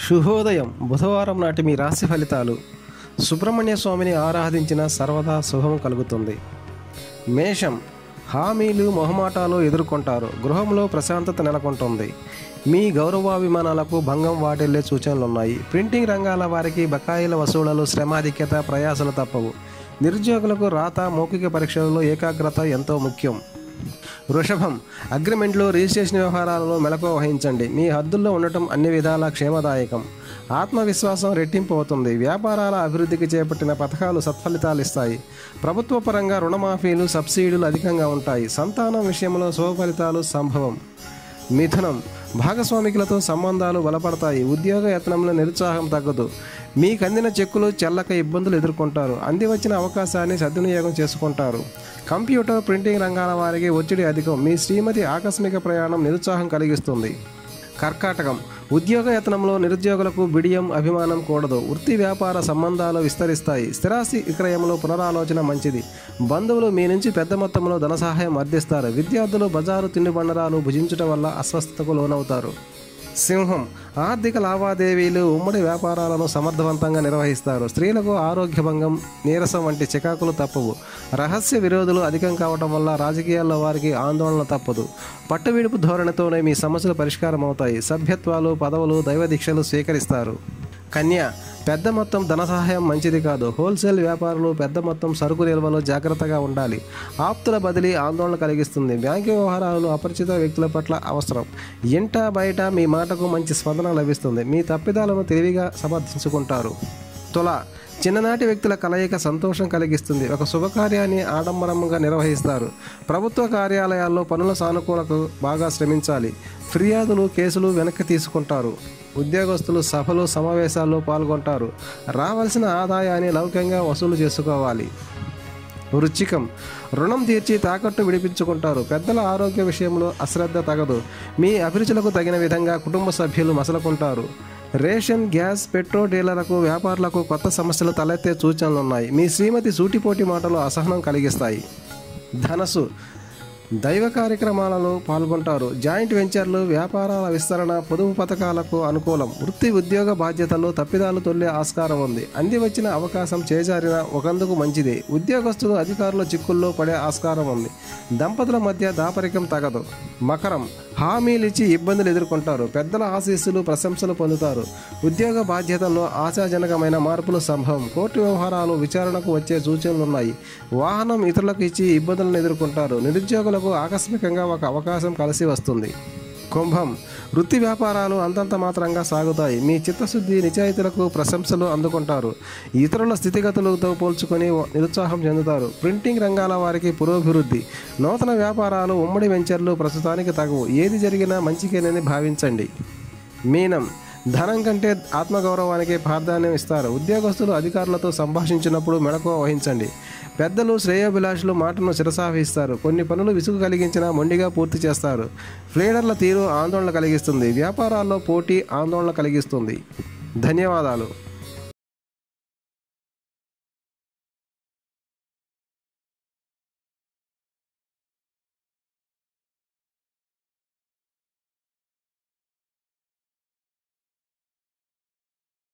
శుభోదయం బుధవారం నాటి మీ రాశి ఫలితాలు సుబ్రహ్మణ్య స్వామిని ఆరాధించిన సర్వదా శుభం కలుగుతుంది మేషం హామీలు మొహమాటాలు ఎదుర్కొంటారు గృహంలో ప్రశాంతత నెలకొంటుంది మీ గౌరవాభిమానాలకు భంగం వాటిల్లే సూచనలున్నాయి ప్రింటింగ్ రంగాల వారికి బకాయిల వసూళ్లలో శ్రమాధిక్యత ప్రయాసలు తప్పవు నిరుద్యోగులకు రాత మౌఖిక పరీక్షలలో ఏకాగ్రత ఎంతో ముఖ్యం వృషభం అగ్రిమెంట్లు రిజిస్ట్రేషన్ వ్యవహారాలలో మెలకు వహించండి మీ హద్దుల్లో ఉండటం అన్ని విధాల క్షేమదాయకం ఆత్మవిశ్వాసం రెట్టింపు అవుతుంది వ్యాపారాల అభివృద్ధికి చేపట్టిన పథకాలు సత్ఫలితాలు ఇస్తాయి ప్రభుత్వ పరంగా రుణమాఫీలు సబ్సిడీలు అధికంగా ఉంటాయి సంతానం విషయంలో శుభ ఫలితాలు సంభవం మిథునం భాగస్వామికులతో సంబంధాలు బలపడతాయి ఉద్యోగ యత్నంలో నిరుత్సాహం తగ్గదు మీకు అందిన చెక్కులు చెల్లక ఇబ్బందులు ఎదుర్కొంటారు అంది వచ్చిన అవకాశాన్ని సద్వినియోగం చేసుకుంటారు కంప్యూటర్ ప్రింటింగ్ రంగాల వారికి ఒత్తిడి అధికం మీ శ్రీమతి ఆకస్మిక ప్రయాణం నిరుత్సాహం కలిగిస్తుంది కర్కాటకం ఉద్యోగ యత్నంలో నిరుద్యోగులకు బిడియం అభిమానం కూడదు వృత్తి వ్యాపార సంబంధాలు విస్తరిస్తాయి స్థిరాస్తి విక్రయంలో పునరాలోచన మంచిది బంధువులు మీ నుంచి పెద్ద మొత్తంలో ధన సహాయం అందిస్తారు విద్యార్థులు బజారు తిండి బండరాలు భుజించడం వల్ల అస్వస్థతకు లోనవుతారు సింహం ఆర్థిక లావాదేవీలు ఉమ్మడి వ్యాపారాలను సమర్థవంతంగా నిర్వహిస్తారు స్త్రీలకు ఆరోగ్య భంగం నీరసం వంటి చికాకులు తప్పవు రహస్య విరోధులు అధికం కావటం వల్ల రాజకీయాల్లో వారికి ఆందోళన తప్పదు పట్టువిడుపు ధోరణితోనే మీ సమస్యలు పరిష్కారం అవుతాయి సభ్యత్వాలు పదవులు దైవ దీక్షలు స్వీకరిస్తారు కన్య పెద్ద మొత్తం ధన సహాయం మంచిది కాదు హోల్సేల్ వ్యాపారులు పెద్ద మొత్తం సరుకు నిల్వలో జాగ్రత్తగా ఉండాలి ఆప్తుల బదిలీ ఆందోళన కలిగిస్తుంది బ్యాంకు వ్యవహారాలు అపరిచిత వ్యక్తుల పట్ల అవసరం ఇంట బయట మీ మాటకు మంచి స్పందన లభిస్తుంది మీ తప్పిదాలను తెలివిగా సమర్థించుకుంటారు తుల చిన్ననాటి వ్యక్తుల కలయిక సంతోషం కలిగిస్తుంది ఒక శుభకార్యాన్ని ఆడంబరంగా నిర్వహిస్తారు ప్రభుత్వ కార్యాలయాల్లో పనుల సానుకూలకు బాగా శ్రమించాలి ఫిర్యాదులు కేసులు వెనక్కి తీసుకుంటారు ఉద్యోగస్తులు సభలు సమావేశాల్లో పాల్గొంటారు రావాల్సిన ఆదాయాన్ని లౌకికంగా వసూలు చేసుకోవాలి వృచ్చికం రుణం తీర్చి తాకట్టు విడిపించుకుంటారు పెద్దల ఆరోగ్య విషయంలో అశ్రద్ధ తగదు మీ అభిరుచులకు తగిన విధంగా కుటుంబ సభ్యులు మసలుకుంటారు రేషన్ గ్యాస్ పెట్రోల్ డీలర్లకు వ్యాపారులకు కొత్త సమస్యలు తలెత్తే సూచనలు ఉన్నాయి మీ శ్రీమతి సూటిపోటి మాటలు అసహనం కలిగిస్తాయి ధనసు దైవ కార్యక్రమాలలో పాల్గొంటారు జాయింట్ వెంచర్లు వ్యాపారాల విస్తరణ పొదుపు పథకాలకు అనుకూలం వృత్తి ఉద్యోగ బాధ్యతలు తప్పిదాలు తొల్లే ఆస్కారం ఉంది అంది వచ్చిన అవకాశం చేజారిన ఒకందుకు మంచిది ఉద్యోగస్తులు అధికారుల చిక్కుల్లో పడే ఆస్కారం ఉంది దంపతుల మధ్య దాపరికం తగదు మకరం హామీలిచ్చి ఇబ్బందులు ఎదుర్కొంటారు పెద్దల ఆశీస్సులు ప్రశంసలు పొందుతారు ఉద్యోగ బాధ్యతల్లో ఆశాజనకమైన మార్పులు సంభవం కోర్టు వ్యవహారాలు విచారణకు వచ్చే సూచనలున్నాయి వాహనం ఇతరులకు ఇచ్చి ఇబ్బందులను ఎదుర్కొంటారు నిరుద్యోగులకు ఆకస్మికంగా ఒక అవకాశం కలిసి వస్తుంది కుంభం వృత్తి వ్యాపారాలు అంతంత మాత్రంగా సాగుతాయి మీ చిత్తశుద్ధి నిజాయితీలకు ప్రశంసలు అందుకుంటారు ఇతరుల స్థితిగతులతో పోల్చుకొని నిరుత్సాహం చెందుతారు ప్రింటింగ్ రంగాల వారికి పురోభివృద్ధి నూతన వ్యాపారాలు ఉమ్మడి వెంచర్లు ప్రస్తుతానికి తగవు ఏది జరిగినా మంచికేనని భావించండి మీనం ధనం కంటే ఆత్మగౌరవానికి ప్రాధాన్యం ఇస్తారు ఉద్యోగస్తులు అధికారులతో సంభాషించినప్పుడు మెడకు వహించండి పెద్దలు శ్రేయోభిలాషులు మాటను శిరసాహిస్తారు కొన్ని పనులు విసుగు కలిగించినా మొండిగా పూర్తి చేస్తారు ఫ్లీడర్ల తీరు ఆందోళన కలిగిస్తుంది వ్యాపారాల్లో పోటీ ఆందోళన కలిగిస్తుంది ధన్యవాదాలు